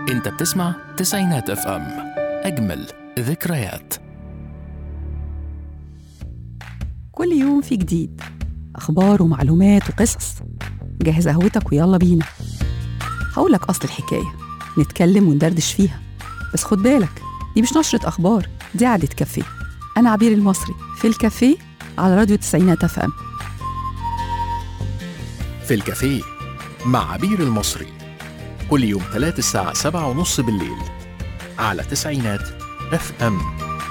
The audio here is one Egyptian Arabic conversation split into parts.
انت بتسمع تسعينات اف ام اجمل ذكريات كل يوم في جديد أخبار ومعلومات وقصص جهز قهوتك ويلا بينا هقولك أصل الحكاية نتكلم وندردش فيها بس خد بالك دي مش نشرة أخبار دي قعدة كافيه أنا عبير المصري في الكافيه على راديو تسعينات اف ام في الكافيه مع عبير المصري كل يوم ثلاث الساعة سبعة ونص بالليل على تسعينات اف ام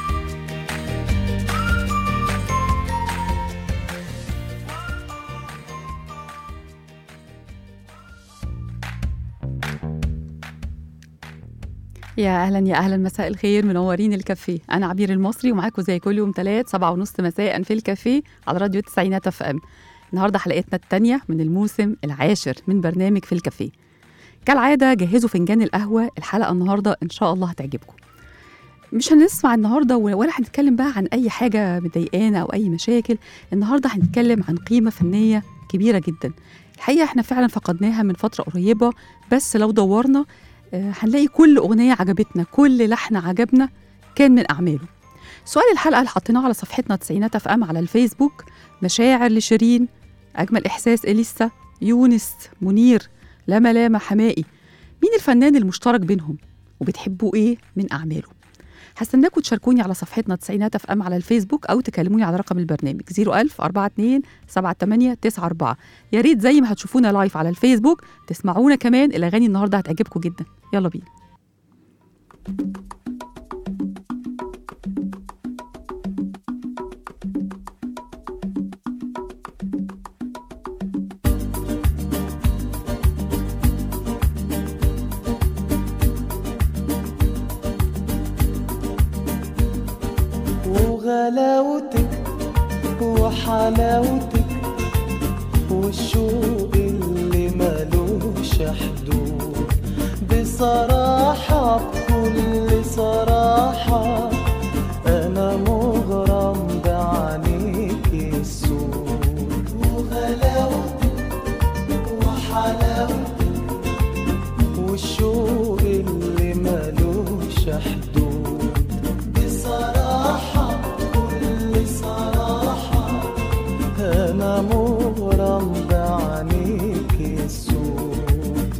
يا اهلا يا اهلا مساء الخير منورين الكافيه انا عبير المصري ومعاكم زي كل يوم ثلاث سبعة ونص مساء في الكافيه على راديو تسعينات اف ام النهارده حلقتنا الثانيه من الموسم العاشر من برنامج في الكافيه كالعاده جهزوا فنجان القهوه الحلقه النهارده ان شاء الله هتعجبكم مش هنسمع النهارده ولا هنتكلم بقى عن اي حاجه مضايقانا او اي مشاكل النهارده هنتكلم عن قيمه فنيه كبيره جدا الحقيقه احنا فعلا فقدناها من فتره قريبه بس لو دورنا آه، هنلاقي كل أغنية عجبتنا كل لحن عجبنا كان من أعماله سؤال الحلقة اللي حطيناه على صفحتنا تسعينات اف ام على الفيسبوك مشاعر لشيرين أجمل إحساس إليسا يونس منير لما لاما حمائي مين الفنان المشترك بينهم وبتحبوا إيه من أعماله هستناكم تشاركوني على صفحتنا تسعينات اف ام على الفيسبوك او تكلموني على رقم البرنامج 01000 42 78 94 يا ريت زي ما هتشوفونا لايف على الفيسبوك تسمعونا كمان الاغاني النهارده هتعجبكم جدا يلا بينا وغلاوتك وحلاوتك والشوق اللي ملوش حدود بصراحة بكل صراحة أنا مغرم بعينيك السود وغلاوتك وحلاوتك والشوق اللي ملوش حدود بصراحة كل صراحة أنا مغرم بعينيك السود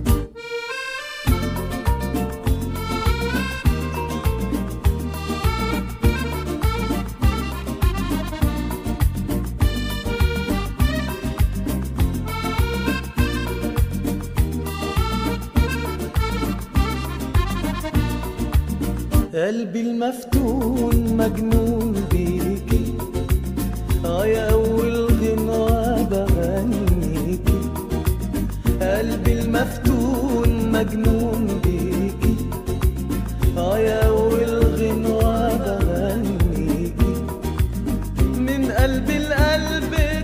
قلبي المفتون مجنون بيكي اه يا اول غنوة بغنيكي قلبي المفتون مجنون بيكي اه يا اول غنوة بغنيكي من قلبي لقلبك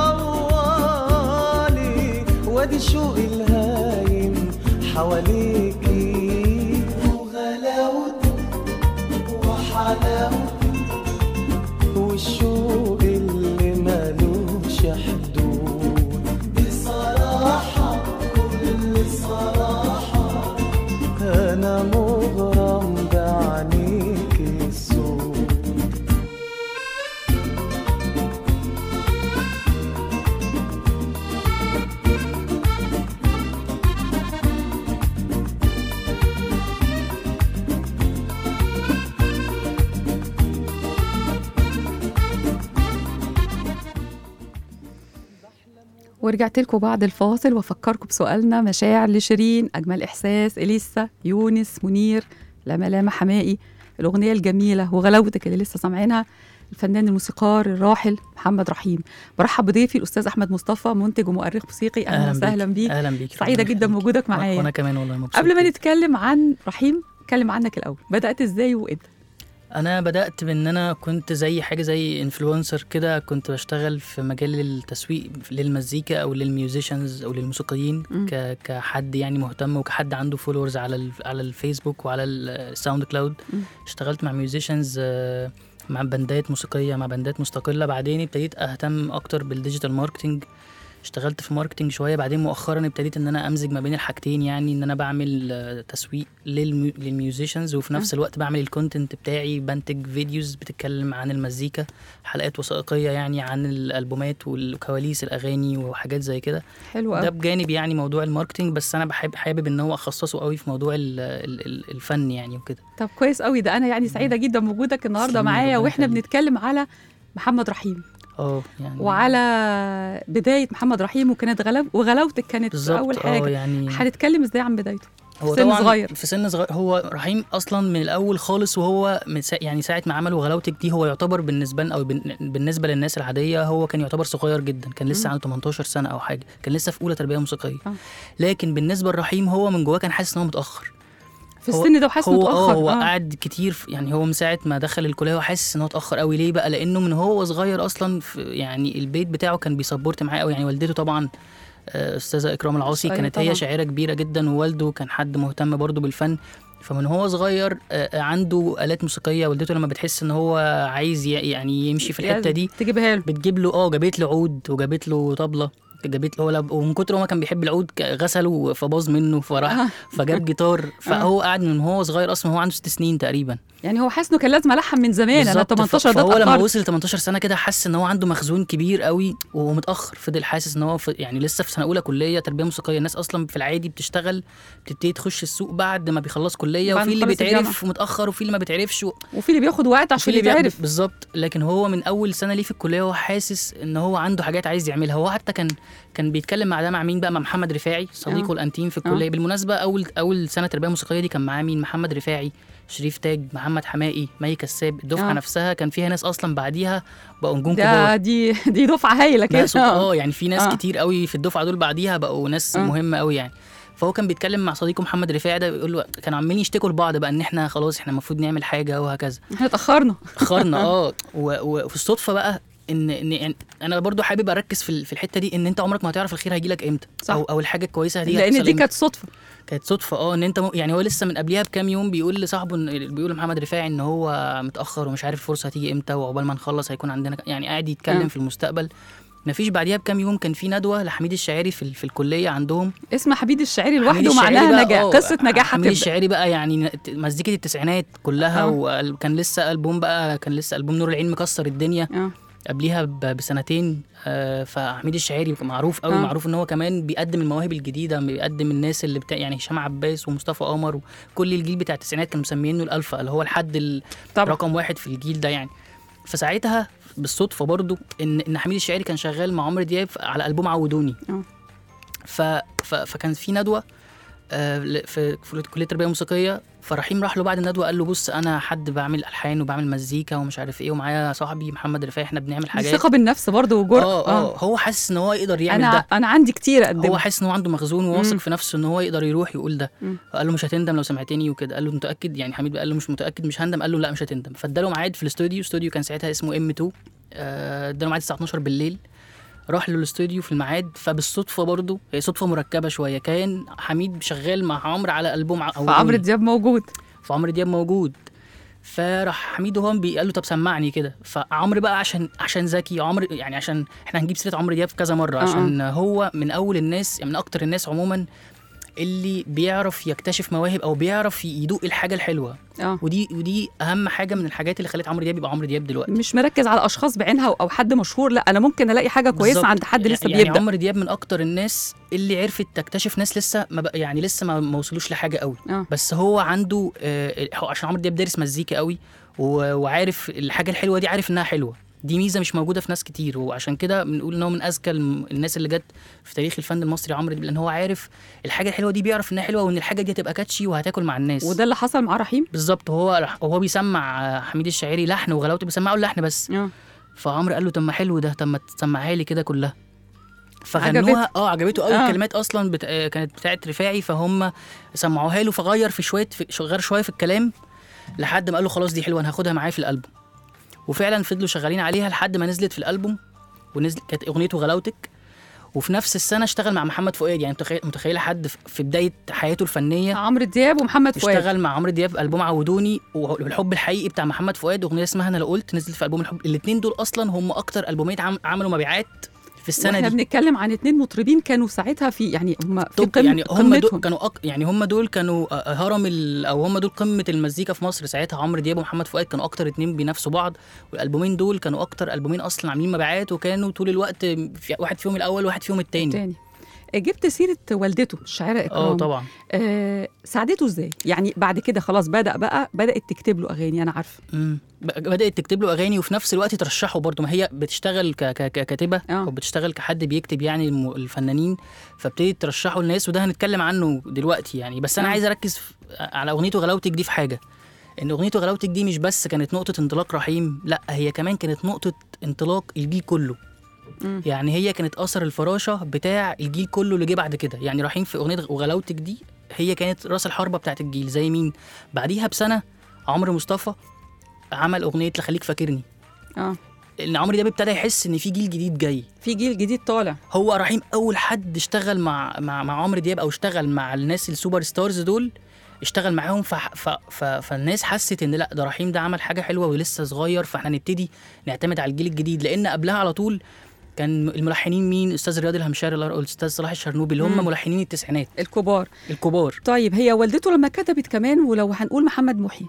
طوالي وادي شوقي الهايم حواليكي وغلاوتك وحلاوتك والشوق اللي ملوش حدود بصراحة كل صراحة أنا مغرم بعينيك السود ورجعت لكم بعد الفاصل وافكركم بسؤالنا مشاعر لشيرين اجمل احساس اليسا يونس منير لما لاما حمائي الاغنيه الجميله وغلاوتك اللي لسه سامعينها الفنان الموسيقار الراحل محمد رحيم برحب بضيفي الاستاذ احمد مصطفى منتج ومؤرخ موسيقي اهلا وسهلا بيك اهلا بيك سعيده ربنا جدا يخليك. بوجودك وانا معايا كمان والله مبسوط قبل ما جداً. نتكلم عن رحيم اتكلم عنك الاول بدات ازاي وامتى انا بدات بان انا كنت زي حاجه زي انفلونسر كده كنت بشتغل في مجال التسويق للمزيكا او للميوزيشنز او للموسيقيين مم. ك... كحد يعني مهتم وكحد عنده فولورز على ال... على الفيسبوك وعلى الساوند كلاود مم. اشتغلت مع ميوزيشنز مع باندات موسيقيه مع باندات مستقله بعدين ابتديت اهتم اكتر بالديجيتال ماركتنج اشتغلت في ماركتنج شويه بعدين مؤخرا ابتديت ان انا امزج ما بين الحاجتين يعني ان انا بعمل آه، تسويق للميو- للميوزيشنز وفي نفس الوقت بعمل الكونتنت بتاعي بنتج فيديوز بتتكلم عن المزيكا حلقات وثائقيه يعني عن الالبومات والكواليس الاغاني وحاجات زي كده حلو ده قوي بجانب يعني موضوع الماركتنج بس انا بحب حابب ان هو اخصصه قوي في موضوع ال ال ال الفن يعني وكده طب كويس قوي ده انا يعني سعيده جدا بوجودك النهارده تسلمي، معايا ربنا واحنا يخليك. بنتكلم على محمد رحيم اه يعني وعلى بدايه محمد رحيم وكانت غلب وغلاوتك كانت بالظبط اول اه حاجه يعني هنتكلم ازاي عن بدايته هو في سن طبعاً صغير. في سن صغير هو رحيم اصلا من الاول خالص وهو من سا يعني ساعه ما عملوا غلاوتك دي هو يعتبر بالنسبه لنا او بن- بالنسبه للناس العاديه هو كان يعتبر صغير جدا كان لسه مم. عنده 18 سنه او حاجه كان لسه في اولى تربيه موسيقيه آه. لكن بالنسبه لرحيم هو من جواه كان حاسس ان هو متاخر في هو- السن ده وحاسس هو متاخر اه هو آه. قعد كتير في- يعني هو من ساعه ما دخل الكليه هو حاسس ان هو اتاخر قوي ليه بقى لانه من هو صغير اصلا في يعني البيت بتاعه كان بيسبورت معاه قوي يعني والدته طبعا آه، استاذه اكرام العاصي أيوة كانت طبعاً. هي شاعره كبيره جدا ووالده كان حد مهتم برضه بالفن فمن هو صغير آه، عنده آلات موسيقية والدته لما بتحس ان هو عايز ي- يعني يمشي في الحتة دي تجيبها له بتجيب له اه جابت له عود وجابت له طبلة جابت له لب- ومن كتر ما كان بيحب العود ك- غسله فباظ منه فراح آه. فجاب جيتار فهو قاعد من هو صغير اصلا هو عنده ست سنين تقريبا يعني هو حاسس انه كان لازم الحن من زمان انا بالظبط. 18 ده فهو لما اتأخرت. وصل 18 سنه كده حس ان هو عنده مخزون كبير قوي وهو متاخر فضل حاسس ان هو في يعني لسه في سنه اولى كليه تربيه موسيقيه الناس اصلا في العادي بتشتغل بتبتدي تخش السوق بعد ما بيخلص كليه بعد وفي ما اللي يخلص الجامعة. بيتعرف متاخر وفي اللي ما بيتعرفش و... وفي اللي بياخد وقت وفي عشان اللي بيعرف يتعرف بالظبط لكن هو من اول سنه ليه في الكليه هو حاسس ان هو عنده حاجات عايز يعملها هو حتى كان كان بيتكلم مع ده مع مين بقى مع محمد رفاعي صديقه آه. الانتيم في الكليه بالمناسبه اول اول سنه تربيه موسيقيه دي كان معاه مين محمد رفاعي شريف تاج محمد حمائي مي كساب الدفعه آه. نفسها كان فيها ناس اصلا بعديها بقوا نجوم ده كبار دي دي دفعه هايله لا كده صوت- اه يعني في ناس آه. كتير قوي في الدفعه دول بعديها بقوا ناس آه. مهمه قوي يعني فهو كان بيتكلم مع صديقه محمد رفاعي ده بيقول له كانوا عمالين يشتكوا لبعض بقى ان احنا خلاص احنا المفروض نعمل حاجه وهكذا احنا اتاخرنا اخرنا اه و- وفي الصدفه بقى ان ان يعني انا برضو حابب اركز في ال- في الحته دي ان انت عمرك ما هتعرف الخير هيجي لك امتى صح. او او الحاجه الكويسه هتيجي لان هتحصل دي إمتى. كانت صدفه كانت صدفه اه ان انت م... يعني هو لسه من قبلها بكام يوم بيقول لصاحبه إن- بيقول لمحمد رفاعي ان هو متاخر ومش عارف الفرصه هتيجي امتى وعقبال ما نخلص هيكون عندنا ك- يعني قاعد يتكلم آه. في المستقبل مفيش بعديها بكام يوم كان في ندوه لحميد الشاعري في, ال- في الكليه عندهم اسم حميد الشاعري حميد لوحده الشاعري معناها بقى، نجاح آه، قصه نجاح حميد هتبدا الشاعري بقى يعني ن- مزيكه التسعينات كلها آه. وكان لسه البوم بقى كان لسه البوم نور العين مكسر الدنيا اه قبليها ب- بسنتين آه، فحميد الشاعري معروف قوي آه. معروف ان هو كمان بيقدم المواهب الجديده بيقدم الناس اللي بتاع يعني هشام عباس ومصطفى قمر وكل الجيل بتاع التسعينات كانوا مسمينه الالفا اللي هو الحد ال- طبعا رقم واحد في الجيل ده يعني فساعتها بالصدفه برضو ان ان حميد الشاعري كان شغال مع عمرو دياب على البوم عودوني آه. ف... ف... فكان في ندوه آه، ل- في في كليه التربيه الموسيقيه فرحيم راح له بعد الندوه قال له بص انا حد بعمل الحان وبعمل مزيكا ومش عارف ايه ومعايا صاحبي محمد رفاعي احنا بنعمل دي حاجات ثقه بالنفس برضه وجرأه اه اه هو حاسس ان هو يقدر يعمل انا ده انا عندي كتير هو اقدمه حاسس ان هو عنده مخزون وواثق مم. في نفسه ان هو يقدر يروح يقول ده مم. فقال له مش هتندم لو سمعتني وكده قال له متاكد يعني حميد قال له مش متاكد مش هندم قال له لا مش هتندم فاداله ميعاد في الاستوديو استوديو كان ساعتها اسمه ام 2 آه، اداله ميعاد الساعه 12 بالليل راح له الاستوديو في الميعاد فبالصدفه برضه هي صدفه مركبه شويه كان حميد شغال مع عمرو على البوم ع- أو فعمرو أغنية. دياب موجود فعمرو دياب موجود فراح حميد وهو بي- قال له طب سمعني كده فعمرو بقى عشان عشان ذكي عمرو يعني عشان احنا هنجيب سيره عمرو دياب كذا مره آه، عشان هو من اول الناس يعني من اكتر الناس عموما اللي بيعرف يكتشف مواهب او بيعرف يدوق الحاجه الحلوه اه ودي ودي اهم حاجه من الحاجات اللي خلت عمرو دياب يبقى عمرو دياب دلوقتي مش مركز على اشخاص بعينها او حد مشهور لا انا ممكن الاقي حاجه كويسه بالظبط. عند حد لسه يعني بيبدا عمرو دياب من اكتر الناس اللي عرفت تكتشف ناس لسه ما بق- يعني لسه ما ما وصلوش لحاجه قوي اه بس هو عنده آه، هو عشان عمرو دياب دارس مزيكا قوي و- وعارف الحاجه الحلوه دي عارف انها حلوه دي ميزه مش موجوده في ناس كتير وعشان كده بنقول ان هو من اذكى الم- الناس اللي جت في تاريخ الفن المصري عمرو دياب لان هو عارف الحاجه الحلوه دي بيعرف انها حلوه وان الحاجه دي هتبقى كاتشي وهتاكل مع الناس وده اللي حصل مع رحيم بالظبط وهو وهو بيسمع آه، حميد الشاعري لحن وغلاوته بيسمعه اللحن بس اه فعمرو قال له طب ما حلو ده طب ما تسمعها لي كده كلها عجبته. فغنوها اه عجبته قوي آه. الكلمات اصلا بت... آه، كانت بتاعت رفاعي فهم سمعوها له فغير في شويه في... شو- غير شويه في الكلام لحد ما قال له خلاص دي حلوه انا هاخدها معايا في الالبوم وفعلا فضلوا شغالين عليها لحد ما نزلت في الالبوم ونزلت كانت اغنيته غلاوتك وفي نفس السنه اشتغل مع محمد فؤاد يعني متخيل متخيله حد في- في بدايه حياته الفنيه عمرو دياب ومحمد فؤاد اشتغل مع عمرو دياب في البوم عودوني والحب الحقيقي بتاع محمد فؤاد اغنيه اسمها انا لو قلت نزلت في البوم الحب الاثنين دول اصلا هم اكتر البومين عم... عملوا مبيعات في السنه احنا دي بنتكلم عن اتنين مطربين كانوا ساعتها في يعني هم في طب قمة يعني هم دول قمتهم. كانوا أك... يعني هم دول كانوا آه، هرم ال... او هم دول قمه المزيكا في مصر ساعتها عمرو دياب ومحمد فؤاد كانوا اكتر اتنين بينافسوا بعض والالبومين دول كانوا اكتر البومين اصلا عاملين مبيعات وكانوا طول الوقت في واحد فيهم الاول وواحد فيهم التاني تاني جبت سيره والدته الشاعره اكرام اه طبعا آه ساعدته ازاي يعني بعد كده خلاص بدا بقى بدات تكتب له اغاني انا عارفه مم. ب- بدات تكتب له اغاني وفي نفس الوقت ترشحه برضه ما هي بتشتغل ك... ك... ككاتبه آه. او بتشتغل كحد بيكتب يعني الم... الفنانين فابتدت ترشحه للناس وده هنتكلم عنه دلوقتي يعني بس انا آه. عايز اركز في... على اغنيته غلاوتك دي في حاجه ان اغنيته غلاوتك دي مش بس كانت نقطه انطلاق رحيم لا هي كمان كانت نقطه انطلاق الجيل كله مم. يعني هي كانت اثر الفراشه بتاع الجيل كله اللي جه بعد كده يعني رحيم في اغنيه وغلاوتك دي هي كانت راس الحربه بتاعت الجيل زي مين بعديها بسنه عمرو مصطفى عمل اغنيه لخليك فاكرني اه ان عمرو دياب ابتدى يحس ان في جيل جديد جاي في جيل جديد طالع هو رحيم اول حد اشتغل مع مع مع عمرو دياب او اشتغل مع الناس السوبر ستارز دول اشتغل معاهم ف... ف... ف... فالناس حست ان لا ده رحيم ده عمل حاجه حلوه ولسه صغير فاحنا نبتدي نعتمد على الجيل الجديد لان قبلها على طول كان الملحنين مين استاذ رياض الهمشاري الله يرحمه، الاستاذ صلاح الشرنوبي اللي هم مم. ملحنين التسعينات الكبار الكبار طيب هي والدته لما كتبت كمان ولو هنقول محمد محي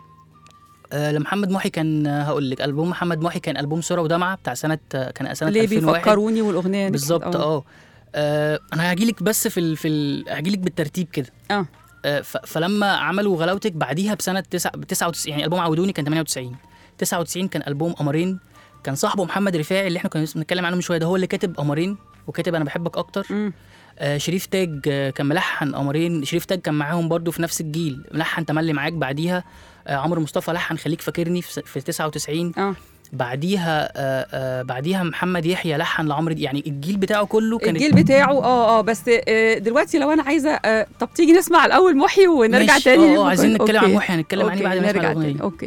آه لمحمد محي كان آه، هقول لك البوم محمد محي كان البوم صوره ودمعه بتاع سنه آه، كان سنه ليه 2001 بيفكروني والاغنيه بالظبط اه آه، انا هجيلك بس في ال... في ال... هجيلك بالترتيب كده اه آه، ف... فلما عملوا غلاوتك بعديها بسنه 9 99 يعني البوم عودوني كان 98 99 كان البوم قمرين كان صاحبه محمد رفاعي اللي احنا كنا لسه بنتكلم عنه من شويه ده هو اللي كاتب قمرين وكاتب انا بحبك اكتر مم. آه شريف تاج آه كان ملحن قمرين شريف تاج كان معاهم برضو في نفس الجيل ملحن تملي معاك بعديها آه عمرو مصطفى لحن خليك فاكرني في, س- في 99 اه بعديها آه آه بعديها محمد يحيى لحن لعمرو دي- يعني الجيل بتاعه كله كان الجيل بتاعه اه اه بس آه دلوقتي لو انا عايزه آه طب تيجي نسمع الاول محي ونرجع ماشي، تاني اه اه للمكان. عايزين نتكلم عن أوكي. محي هنتكلم عليه بعد ما أوكي، نسمع نرجع الاغنيه تاني دي اوكي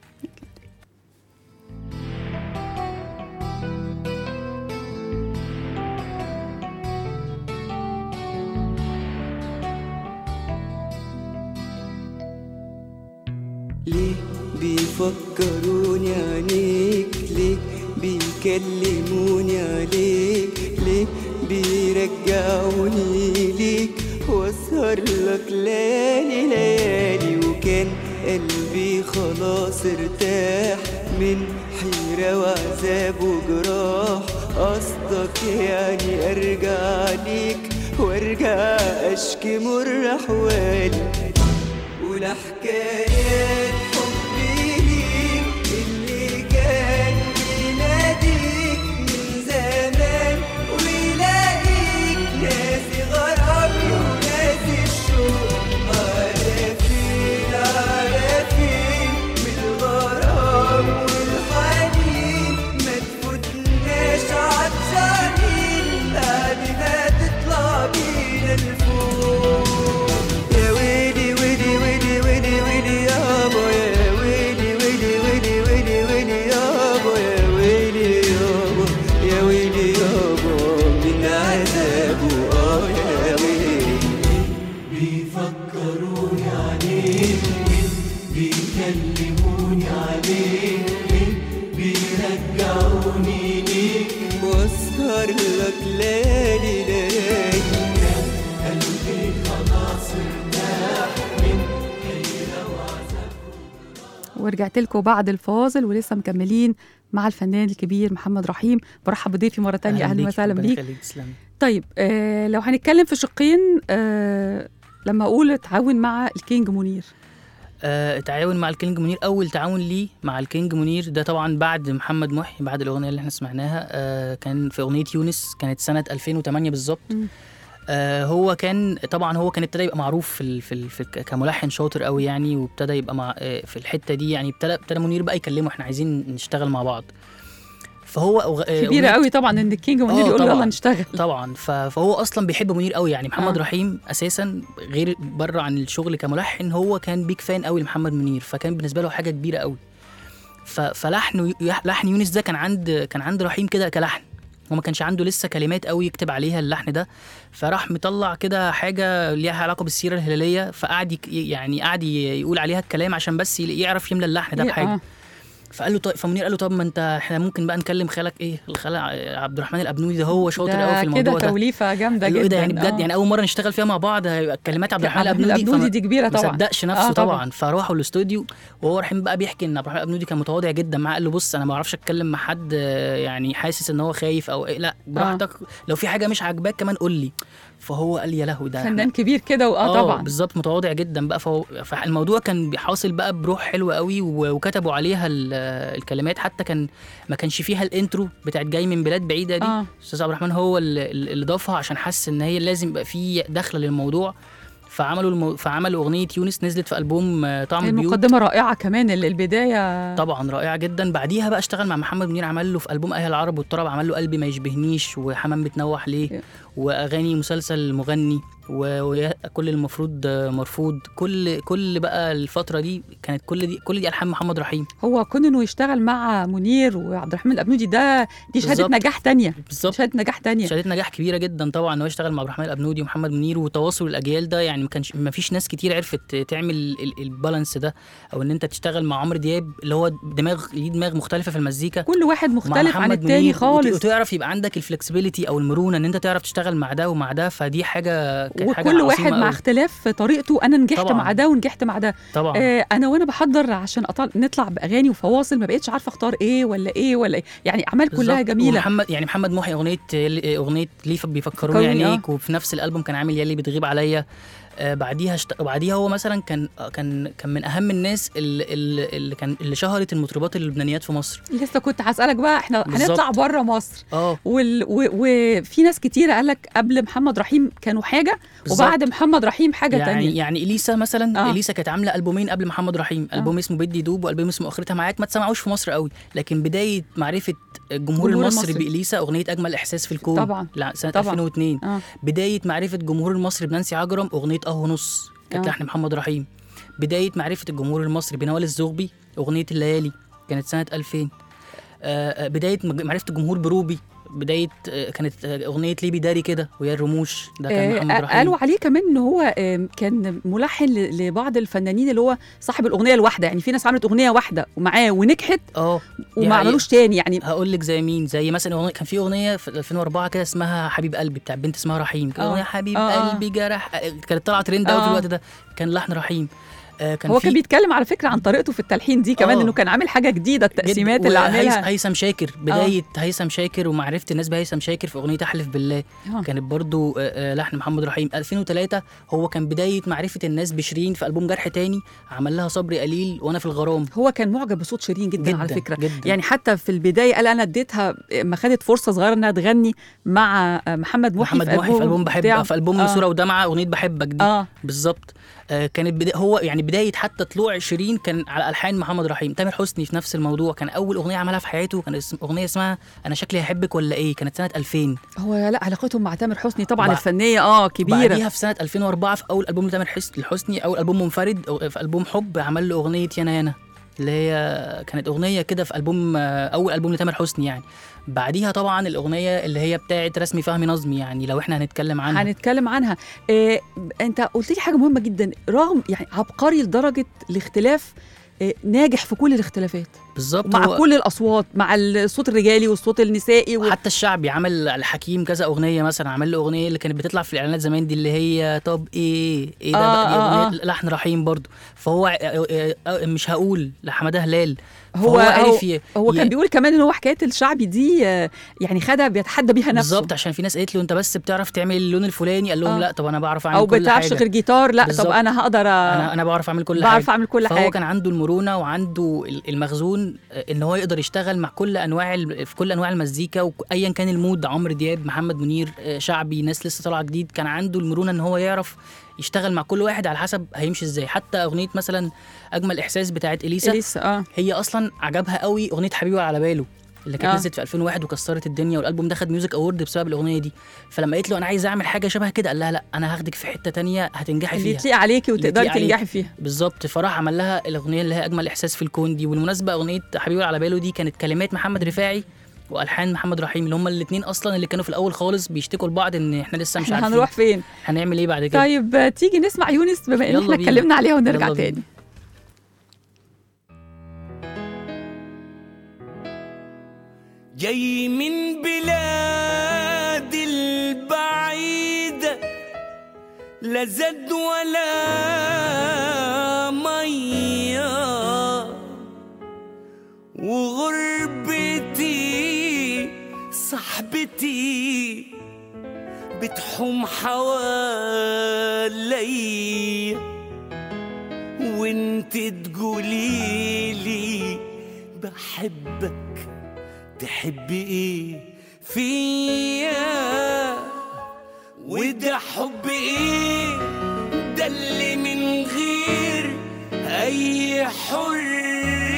ليه بيفكروني عليك ليه بيكلموني عليك ليه بيرجعوني ليك واسهر لك ليالي ليالي وكان قلبي خلاص ارتاح من حيرة وعذاب وجراح قصدك يعني ارجع ليك وارجع اشكي مر احوالي ولا حكايات حبي ليك اللي كان بيناديك من زمان ويلاقيك ناسي غرامي وناسي الشوق على فين على فين من الغرام والحنين ما تفوتناش عطشانين بعد ما تطلع بينا لفوق يا ويلي ويلي ويلي ويلي ويلي يابا يا ويلي ويلي ويلي ويلي ويلي يابا يا ويلي يابا يا ويلي يابا من عذابه اه يا ويلي بيفكروني عليك بيكلموني عليك بيرجعوني ليك واسهر لك ليالي ليالي قلبي خلاص ارتاح من ورجعت لكم بعد الفاصل ولسه مكملين مع الفنان الكبير محمد رحيم برحب بضيفي مره تانية اهلا بيك، وسهلا ربنا بيك يخليك، تسلمي. طيب آه لو هنتكلم في شقين آه لما اقول تعاون مع الكينج منير آه، تعاون مع الكينج منير اول تعاون ليه مع الكينج منير ده طبعا بعد محمد محي بعد الاغنيه اللي احنا سمعناها آه، كان في اغنيه يونس كانت سنه 2008 بالظبط مم. آه، هو كان طبعا هو كان ابتدى يبقى معروف في ال في, ال في ك- كملحن شاطر قوي يعني وابتدى يبقى مع آه، في الحته دي يعني ابتدى ابتدى منير بقى يكلمه احنا عايزين نشتغل مع بعض فهو أغ... آه، كبيره أغنية- قوي طبعا ان الكينج منير آه، يقول له يلا طبعاً. نشتغل طبعا ف- فهو اصلا بيحب منير قوي يعني محمد آه. آه. رحيم اساسا غير بره عن الشغل كملحن هو كان بيك فان قوي لمحمد منير فكان بالنسبه له حاجه كبيره قوي ف- فلحن لحن يونس ده كان عند كان عند رحيم كده كلحن هو ما كانش عنده لسه كلمات قوي يكتب عليها اللحن ده فراح مطلع كده حاجه ليها علاقه بالسيره الهلاليه فقعد يك- يعني قعد ي- يقول عليها الكلام عشان بس ي- يعرف يملى اللحن ده بحاجه آه. فقال له طيب فمنير قال له طب ما انت احنا ممكن بقى نكلم خالك ايه الخال عبد الرحمن الابنودي ده هو شاطر قوي في ده الموضوع كده ده توليفه جامده قال له جدا ايه ده يعني بجد آه. يعني اول مره نشتغل فيها مع بعض هيبقى كلمات عبد الرحمن عبد الرحمن الابنودي الابنودي فما- دي كبيره ما طبعا صدقش نفسه آه، طبعا فراحوا الاستوديو وهو رايحين بقى بيحكي ان عبد الرحمن الابنودي كان متواضع جدا معاه قال له بص انا ما بعرفش اتكلم مع حد آه، يعني حاسس ان هو خايف او إيه لا براحتك لو في حاجه مش عاجباك كمان قول لي فهو قال يا لهوي ده فنان كبير كده واه طبعا بالظبط متواضع جدا بقى فهو فالموضوع كان بيحاصل بقى بروح حلوه قوي و- وكتبوا عليها ال- الكلمات حتى كان ما كانش فيها الانترو بتاعت جاي من بلاد بعيده دي اه استاذ عبد الرحمن هو اللي, اللي ضافها عشان حس ان هي لازم يبقى في دخله للموضوع فعملوا المو... فعملوا اغنيه يونس نزلت في البوم آه، طعم البيوت المقدمه رائعه كمان ال- البدايه طبعا رائعه جدا بعديها بقى اشتغل مع محمد منير عمل له في البوم اهل العرب والطرب عمل له قلبي ما يشبهنيش وحمام بتنوح ليه واغاني مسلسل مغني و- وكل المفروض آه، مرفوض كل كل بقى الفتره دي كانت كل دي كل دي الحان محمد رحيم هو كون انه يشتغل مع منير وعبد الرحمن الابنودي ده دي شهاده بالظبط. نجاح تانية بالظبط شهاده نجاح تانية شهادة نجاح كبيرة جدا طبعا ان هو يشتغل مع عبد الرحمن الابنودي ومحمد منير وتواصل الاجيال ده يعني ما كانش ما فيش ناس كتير عرفت تعمل ال- البالانس ده او ان انت تشتغل مع عمرو دياب اللي هو دماغ ليه دماغ مختلفة في المزيكا كل واحد مع مختلف عن محمد التاني منير وت- خالص وتعرف يبقى عندك الفلكسبيليتي او المرونه ان انت تعرف تشتغل مع ده ومع ده فدي حاجه كانت حاجه وكل واحد عظيمة مع أوي. اختلاف طريقته انا نجحت طبعاً. مع ده ونجحت مع ده طبعا آه انا وانا بحضر عشان أطل... نطلع باغاني وفواصل ما بقتش عارفه اختار ايه ولا ايه ولا إيه. يعني اعمال كلها بالظبط. جميله ومحمد يعني محمد محي اغنيه اغنيه ليه بيفكروني فكروني، عينيك وفي نفس الالبوم كان عامل يلي بتغيب عليا آه بعديها شت... بعديها هو مثلا كان آه، كان كان من اهم الناس اللي, اللي, اللي كان اللي شهرت المطربات اللبنانيات في مصر لسه كنت هسالك بقى احنا بالظبط. هنطلع بره مصر اه وال... و... وفي ناس كتيره قال لك قبل محمد رحيم كانوا حاجه بالظبط. وبعد محمد رحيم حاجه يعني تانية يعني اليسا مثلا آه. آه. اليسا كانت عامله البومين قبل محمد رحيم آه. البوم اسمه بدي دوب والبوم اسمه اخرتها معاك ما تسمعوش في مصر قوي لكن بدايه معرفه الجمهور الجمهور المصري المصري. باليسا اغنيه اجمل احساس في الكون طبعاً. لا سنه طبعاً. 2002 اه بدايه معرفه الجمهور المصري بنانسي عجرم اغنيه اه ونص كانت آه. لحن محمد رحيم بدايه معرفه الجمهور المصري بنوال الزغبي اغنيه الليالي كانت سنه 2000 آه، آه، بدايه مج- معرفه الجمهور بروبي بدايه آه، كانت آه، اغنيه ليه بيداري كده ويا الرموش ده كان محمد آه رحيم قالوا عليه كمان ان هو آه كان ملحن ل- لبعض الفنانين اللي هو صاحب الاغنيه الواحده يعني في ناس عملت اغنيه واحده ومعاه ونجحت اه دي وما حقيقة. عملوش تاني يعني هقول لك زي مين زي مثلا أغنية كان في اغنيه في 2004 كده اسمها حبيب قلبي بتاع بنت اسمها رحيم كان آه. اغنيه حبيب آه، آه. قلبي جرح كانت طالعه ترند قوي آه. في الوقت ده كان لحن رحيم آه كان هو في كان بيتكلم على فكره عن طريقته في التلحين دي كمان آه. انه كان عامل حاجه جديده التقسيمات جد- اللي وهيث- عاملها هيثم شاكر بدايه هيثم شاكر ومعرفه الناس بهيثم شاكر في اغنيه احلف بالله آه. كانت برضو آه، آه، لحن محمد رحيم 2003 هو كان بدايه معرفه الناس بشيرين في البوم جرح تاني عمل لها صبري قليل وانا في الغرام هو كان معجب بصوت شيرين جدا, جدا على فكره جدا يعني حتى في البدايه قال انا اديتها ما خدت فرصه صغيره انها تغني مع آه، محمد محي محمد محي في البوم بتاعه. بحب في البوم آه. صوره ودمعه اغنيه بحبك دي اه بالظبط آه كانت بدا... هو يعني بدايه حتى طلوع شيرين كان على الحان محمد رحيم تامر حسني في نفس الموضوع كان اول اغنيه عملها في حياته كان اسم... اغنيه اسمها انا شكلي هحبك ولا ايه كانت سنه 2000 هو لا علاقتهم مع تامر حسني طبعا بع- الفنيه اه كبيره بعديها في سنه 2004 في اول البوم لتامر حس... الحسني اول البوم منفرد أو- في البوم حب عمل له اغنيه يانا يانا اللي هي كانت اغنيه كده في البوم آه، اول البوم لتامر حسني يعني بعديها طبعا الاغنيه اللي هي بتاعت رسمي فهمي نظمي يعني لو احنا هنتكلم عنها هنتكلم عنها إيه انت قلت لي حاجه مهمه جدا رغم يعني عبقري لدرجه الاختلاف إيه ناجح في كل الاختلافات بالظبط مع هو- كل الاصوات مع الصوت الرجالي والصوت النسائي و... حتى الشعبي عمل على حكيم كذا اغنيه مثلا عمل له اغنيه اللي كانت بتطلع في الاعلانات زمان دي اللي هي طب ايه ايه ده آه، بقى دي آه، اغنيه لحن رحيم برضو فهو آه، آه، آه، مش هقول لحماده هلال هو فهو هو, عرف ي- هو ي- كان بيقول كمان ان هو حكايه الشعبي دي آه، يعني خدها بيتحدى بيها نفسه بالظبط عشان في ناس قالت له انت بس بتعرف تعمل اللون الفلاني قال لهم آه. لا طب انا بعرف اعمل او كل بتعرفش حاجه غير جيتار لا بالظبط. طب انا هقدر انا أ... انا بعرف اعمل كل بعرف حاجه اعمل كل فهو حاجه كان عنده المرونه وعنده ال- المخزون آه، ان هو يقدر يشتغل مع كل انواع ال- في كل انواع المزيكا وايا كان المود عمرو دياب محمد منير آه، شعبي ناس لسه طالعه جديد كان عنده المرونه ان هو يعرف يشتغل مع كل واحد على حسب هيمشي ازاي حتى اغنيه مثلا اجمل احساس بتاعت اليسا لسه اه هي اصلا عجبها قوي اغنيه حبيبي على باله اللي كانت آه. آه. نزلت في 2001 وكسرت الدنيا والالبوم ده خد ميوزك اوورد بسبب الاغنيه دي فلما قالت له انا عايز اعمل حاجه شبه كده قال لها لا انا هاخدك في حته تانية هتنجحي اللي فيها تليق عليكي اللي وتقدري تليق عليك. تنجحي فيها بالظبط فراح عمل لها الاغنيه اللي هي اجمل احساس في الكون دي والمناسبه اغنيه حبيبي على باله دي كانت كلمات محمد رفاعي والحان محمد رحيم اللي هم الاثنين اصلا اللي كانوا في الاول خالص بيشتكوا لبعض ان احنا لسه مش احنا عارفين هنروح فين هنعمل ايه بعد كده طيب آه، تيجي نسمع يونس بما ان يلا احنا بينا. اتكلمنا عليها ونرجع يلا بينا. تاني جاي من بلاد البعيدة لا زاد ولا مية وغربتي صاحبتي بتحوم حواليا وانت تقوليلي بحبك تحبي ايه فيا وده حب ايه ده اللي من غير اي حريه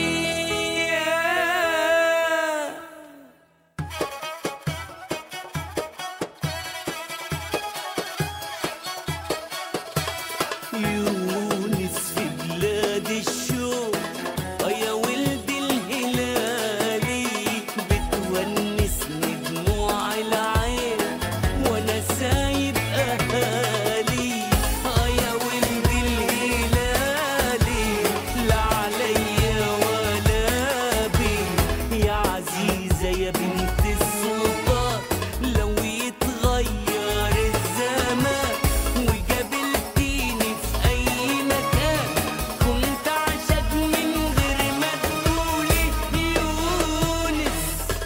يونس في بلاد الشوق آه يا ولد الهلالي بتونسني دموع العين وانا سايب اهالي آه يا ولد الهلالي لا عليا ولا بي يا عزيزة يا بنت السلطان لو يتغير الزمان وقابلتيني في أي مكان كنت عشق من غير ما تقولي يونس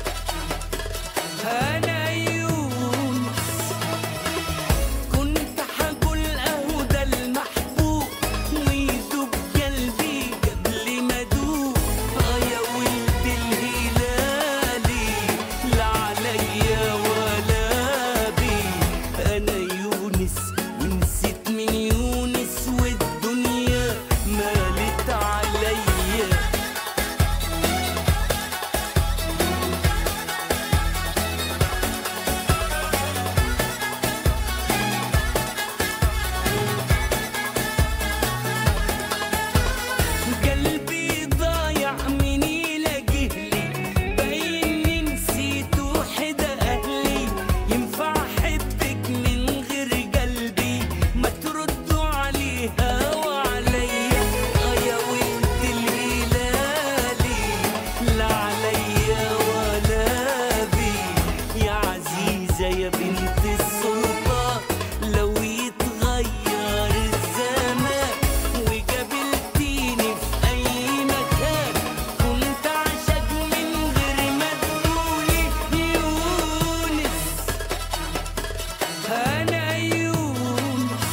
أنا يونس كنت حقول أهو ده المحبوب ويدوب قلبي قبل ما أدوب آه يا ولد الهلالي لا عليا ولا بي أنا يونس ونسيت من يونس والدنيا مالت عليا قلبي ضايع من يلاقيهلي باين نسيت وحدة أهلي ينفع أحبك من غير قلبي ما تردوا عليها وعليا آه يا ولد الهلالي لا عليا ولا بي يا عزيزة يا بنت السلطان لو يتغير الزمان وقابلتيني في أي مكان كنت عشق من غير ما تقولي يونس أنا يونس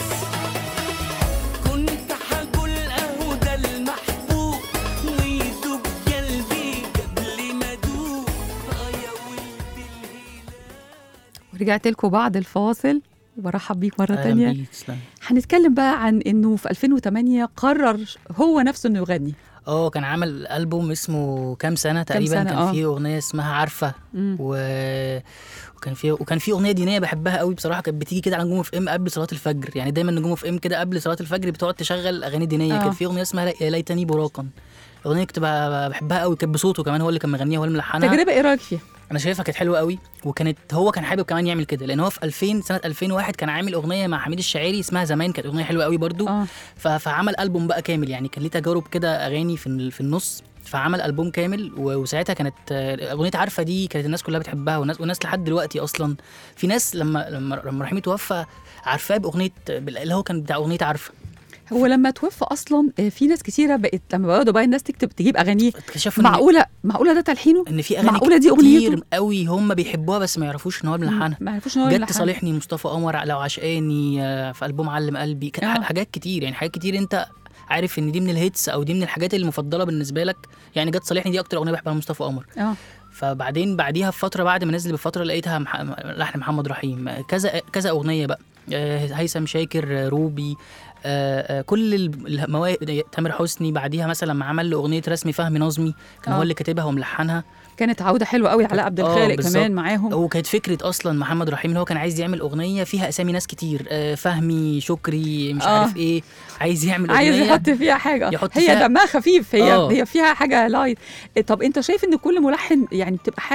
كنت حقول أهو ده المحبوب ويدوب قلبي قبل ما أدوب آه يا ولد الهلال ورجعت لكم بعد الفاصل وبرحب بيك مرة أهلاً تانية بيك، تسلم. هنتكلم بقى عن انه في 2008 قرر هو نفسه انه يغني اه كان عمل ألبوم اسمه كام سنة تقريبا سنة، كان آه. فيه أغنية اسمها عارفة مم. و... وكان فيه وكان فيه أغنية دينية بحبها قوي بصراحة كانت بتيجي كده على نجوم اف ام قبل صلاة الفجر يعني دايما نجوم اف ام كده قبل صلاة الفجر بتقعد تشغل أغاني دينية آه. كان في أغنية اسمها يا ليتني براقا الأغنية كنت ب- بحبها قوي كانت بصوته كمان هو اللي كان مغنيها هو اللي ملحنها تجربة ايه رايك فيها؟ انا شايفها كانت حلوه قوي وكانت هو كان حابب كمان يعمل كده لان هو في 2000 سنه 2001 كان عامل اغنيه مع حميد الشاعري اسمها زمان كانت اغنيه حلوه قوي برضو اه ف- فعمل البوم بقى كامل يعني كان ليه تجارب كده اغاني في ال- في النص فعمل البوم كامل و- وساعتها كانت آه، اغنيه عارفه دي كانت الناس كلها بتحبها والناس والناس لحد دلوقتي اصلا في ناس لما لما لما رحيم توفى عارفاه باغنيه بال- اللي هو كان بتاع اغنيه عارفه هو لما توفى اصلا آه، في ناس كتيره بقت لما بدأوا بقى الناس تكتب تجيب اغانيه اكتشفوا إن- معقوله معقوله ده تلحينه؟ ان في اغاني معقولة دي كتير أغنيته؟ قوي هم بيحبوها بس ما يعرفوش ان هو ملحنها ما عرفوش ان هو جت يلحن. تصالحني مصطفى قمر لو عشقاني آه، في ألبوم علم قلبي كان آه. ح- حاجات كتير يعني حاجات كتير انت عارف ان دي من الهيتس او دي من الحاجات المفضله بالنسبه لك يعني جت صالحني دي اكتر اغنيه بحبها لمصطفى قمر اه فبعدين بعديها بفتره بعد ما نزل بفتره لقيتها مح... لحن محمد رحيم كذا كذا اغنيه بقى آه، هيثم شاكر آه، روبي آه، آه، كل المواهب تامر حسني بعديها مثلا لما عمل له اغنيه رسمي فهمي نظمي كان آه. هو اللي كاتبها وملحنها كانت عوده حلوه قوي علاء عبد آه، الخالق بالظبط. كمان معاهم وكانت فكره اصلا محمد رحيم ان هو كان عايز يعمل اغنيه فيها اسامي ناس كتير آه، فهمي شكري مش آه. عارف ايه عايز يعمل عايز اغنيه يحط فيها حاجه يحط هي فيها- دمها خفيف هي آه. هي فيها حاجه لايت طب انت شايف ان كل ملحن يعني بتبقى حاجه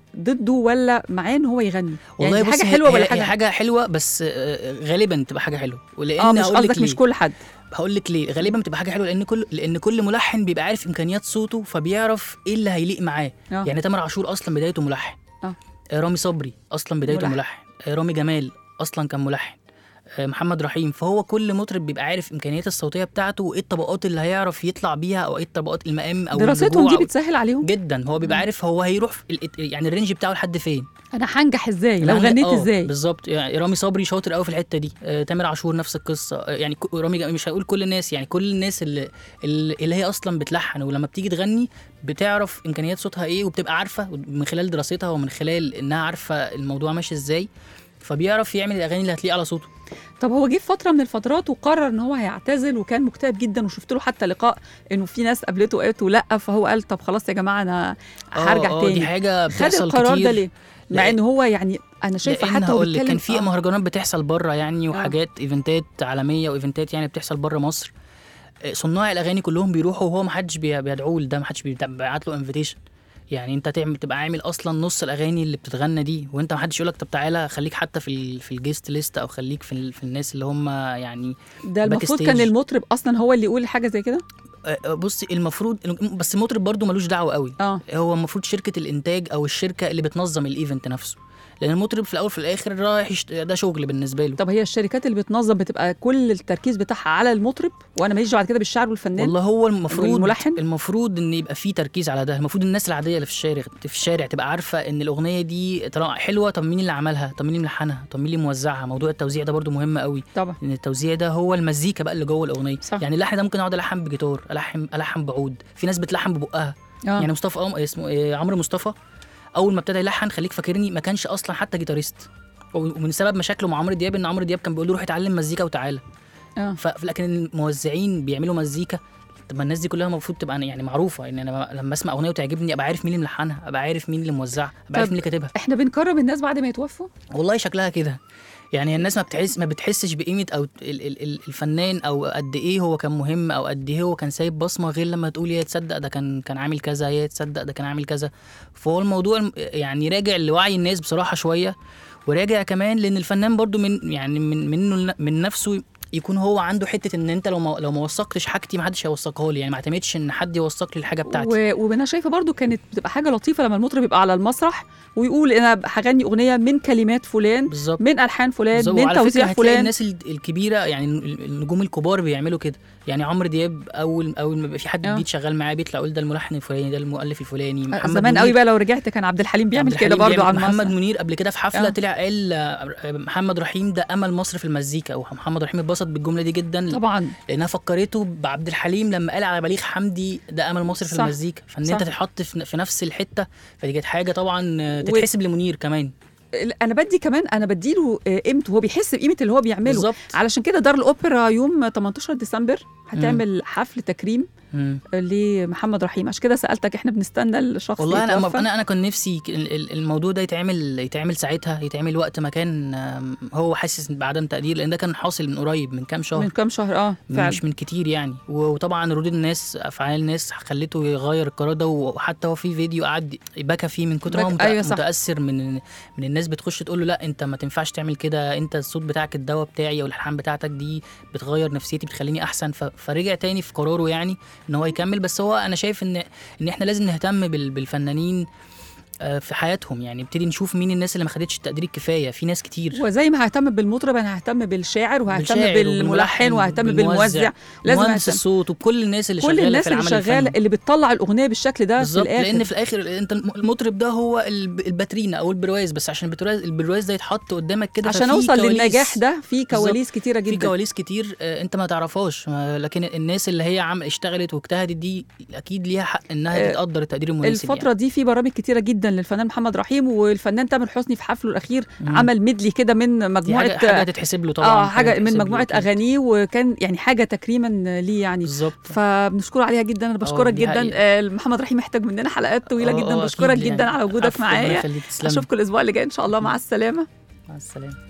ضده ولا معاه ان هو يغني والله يعني بص حاجه هي- حلوه ولا هي- حاجه هي حاجه حلوه بس آه، غالبا تبقى حاجه حلوه ولان اه مش هقول لك قصدك مش ليه. كل حد هقول لك ليه غالبا بتبقى حاجه حلوه لان كل لان كل ملحن بيبقى عارف امكانيات صوته فبيعرف ايه اللي هيليق معاه آه. يعني تامر عاشور اصلا بدايته ملحن آه. آه، رامي صبري اصلا بدايته ملحن. ملحن, ملحن. رامي جمال اصلا كان ملحن آه، محمد رحيم فهو كل مطرب بيبقى عارف امكانيات الصوتيه بتاعته وايه الطبقات اللي هيعرف يطلع بيها او ايه الطبقات المقام او دراستهم الرجوع دي بتسهل عليهم جدا هو بيبقى عارف هو هيروح في ال- يعني الرينج بتاعه لحد فين انا هنجح ازاي لو يعني غنيت آه، ازاي بالظبط يعني رامي صبري شاطر قوي في الحته دي آه، تامر عاشور نفس القصه آه، يعني ك- رامي جا- مش هقول كل الناس يعني كل الناس اللي اللي اللي هي اصلا بتلحن ولما بتيجي تغني بتعرف امكانيات صوتها ايه وبتبقى عارفه من خلال دراستها ومن خلال انها عارفه الموضوع ماشي ازاي فبيعرف يعمل الاغاني اللي هتليق على صوته طب هو جه في فتره من الفترات وقرر ان هو هيعتزل وكان مكتئب جدا وشفت له حتى لقاء انه في ناس قابلته وقالت له لا فهو قال طب خلاص يا جماعه انا هرجع آه، آه، تاني دي حاجه خد بتحصل القرار كتير ده ليه مع لأن- ان هو يعني انا شايفه لان حتى هو هقول لك بيتكلم كان في آه. مهرجانات بتحصل بره يعني وحاجات ايفنتات عالميه وايفنتات يعني بتحصل بره مصر آه، صناع الاغاني كلهم بيروحوا وهو ما حدش بيدعوه لده ما حدش بيبعت له انفيتيشن يعني انت تعمل تبقى عامل اصلا نص الاغاني اللي بتتغنى دي وانت ما حدش يقول لك طب تعالى خليك حتى في ال في الجيست ليست او خليك في, ال في الناس اللي هم يعني ده باك المفروض ستيج. كان المطرب اصلا هو اللي يقول حاجه زي كده آه، آه، بصي المفروض بس المطرب برضو ملوش دعوه قوي اه هو المفروض شركه الانتاج او الشركه اللي بتنظم الايفنت نفسه لان المطرب في الاول في الاخر رايح يشت... ده شغل بالنسبه له طب هي الشركات اللي بتنظم بتبقى كل التركيز بتاعها على المطرب وانا ماليش دعوه بعد كده بالشعر والفنان والله هو المفروض والملحن؟ المفروض ان يبقى في تركيز على ده المفروض الناس العاديه اللي في الشارع في الشارع تبقى عارفه ان الاغنيه دي طالما حلوه طب مين اللي عملها طب مين اللي ملحنها طب مين اللي موزعها موضوع التوزيع ده برضو مهم قوي طبعا ان التوزيع ده هو المزيكا بقى اللي جوه الاغنيه صح. يعني اللحن ده ممكن اقعد الحن بجيتار الحن الحن بعود في ناس بتلحن ببقها اه يعني مصطفى أم... اسمه إيه، عمرو مصطفى اول ما ابتدى يلحن خليك فاكرني ما كانش اصلا حتى جيتاريست ومن سبب مشاكله مع عمرو دياب ان عمرو دياب كان بيقول له روح اتعلم مزيكا وتعالى اه ف... لكن الموزعين بيعملوا مزيكا طب ما الناس دي كلها المفروض تبقى يعني معروفه ان انا لما اسمع اغنيه وتعجبني ابقى عارف مين اللي ملحنها ابقى عارف مين اللي موزعها ابقى عارف طب- مين اللي كاتبها احنا بنكرم الناس بعد ما يتوفوا والله شكلها كده يعني الناس ما بتحس ما بتحسش بقيمه او ال- ال- ال- الفنان او قد ايه هو كان مهم او قد ايه هو كان سايب بصمه غير لما تقول يا تصدق ده كان كان عامل كذا يا تصدق ده كان عامل كذا فهو الموضوع الم- يعني راجع لوعي الناس بصراحه شويه وراجع كمان لان الفنان برضو من يعني من منه من نفسه يكون هو عنده حته ان انت لو ما لو ما وثقتش حاجتي ما حدش هيوثقها لي يعني ما اعتمدش ان حد يوثق لي الحاجه بتاعتي و... وانا شايفه برضو كانت بتبقى حاجه لطيفه لما المطرب يبقى على المسرح ويقول انا هغني اغنيه من كلمات فلان بالظبط من الحان فلان بالظبط. من وعلى فكرة توزيع هتلاقي فلان الناس ال- الكبيره يعني ال- النجوم الكبار بيعملوا كده يعني عمرو دياب اول اول ما بيبقى في حد آه. جديد شغال معاه بيطلع يقول ده الملحن الفلاني ده المؤلف الفلاني محمد زمان منير- قوي بقى لو رجعت كان عبد الحليم بيعمل عبد كده الحليم برضو على بيعمل- محمد المسرح منير قبل كده في حفله آه. طلع قال آه، محمد رحيم ده امل مصر في المزيكا ومحمد رحيم اتبسط بالجمله دي جدا طبعا لانها فكرته بعبد الحليم لما قال على بليغ حمدي ده امل مصر في صح. المزيكا فان صح. انت تتحط في في نفس الحته فدي كانت حاجه طبعا آه، و- تتحسب لمنير كمان انا بدي كمان انا بديله آه، قيمته هو بيحس بقيمه اللي هو بيعمله بالظبط علشان كده دار الاوبرا يوم 18 ديسمبر هتعمل حفل تكريم مم. لمحمد رحيم عشان كده سالتك احنا بنستنى الشخص والله انا يتوفى. انا انا كان نفسي ك- ال- ال- الموضوع ده يتعمل يتعمل ساعتها يتعمل وقت ما كان آم، هو حاسس بعدم تقدير لان ده كان حاصل من قريب من كام شهر من كام شهر اه فعلا مش من كتير يعني و- وطبعا ردود الناس افعال الناس خلته يغير القرار ده وحتى هو في فيديو قعد بكى فيه من كتر ما هو بكى- متأ- أيوة صح. متاثر من من الناس بتخش تقول له لا انت ما تنفعش تعمل كده انت الصوت بتاعك الدواء بتاعي او الالحان بتاعتك دي بتغير نفسيتي بتخليني احسن ف- فرجع تاني في قراره يعني ان هو يكمل بس هو انا شايف ان ان احنا لازم نهتم بال- بالفنانين آه، في حياتهم يعني نبتدي نشوف مين الناس اللي ما خدتش التقدير الكفايه في ناس كتير وزي ما ههتم بالمطرب انا ههتم بالشاعر وههتم بالشاعر بالملحن وههتم بالموزع لازم مهندس أهتم. الصوت وكل الناس اللي كل شغاله الناس في اللي العمل شغاله الفني اللي بتطلع الاغنيه بالشكل ده في بالظبط الاخر لان في الاخر انت الم- المطرب ده هو الب- الباترينا او البرواز بس عشان البرواز البرواز ده يتحط قدامك كده عشان ففي اوصل كواليس- للنجاح ده في كواليس كتيره في جدا كواليس كتير آه، انت ما تعرفهاش ما- لكن الناس اللي هي عم اشتغلت واجتهدت دي اكيد ليها حق انها آه، تتقدر التقدير المناسب الفترة دي في برامج كتيرة جدا للفنان محمد رحيم والفنان تامر حسني في حفله الأخير مم. عمل ميدلي كده من دي مجموعة حاجه حاجه تتحسب له طبعا اه حاجة من تتحسب له مجموعة أكيد. أغانيه وكان يعني حاجة تكريما ليه يعني بالظبط فبنشكره عليها جدا انا بشكرك دي جدا حقيقة. آه محمد رحيم محتاج مننا حلقات طويلة آه، جدا آه، بشكرك أكيد جدا يعني. على وجودك عفو، ربنا معايا يخليك، تسلمي. اشوفكم الاسبوع اللي جاي ان شاء الله مع السلامة مع السلامه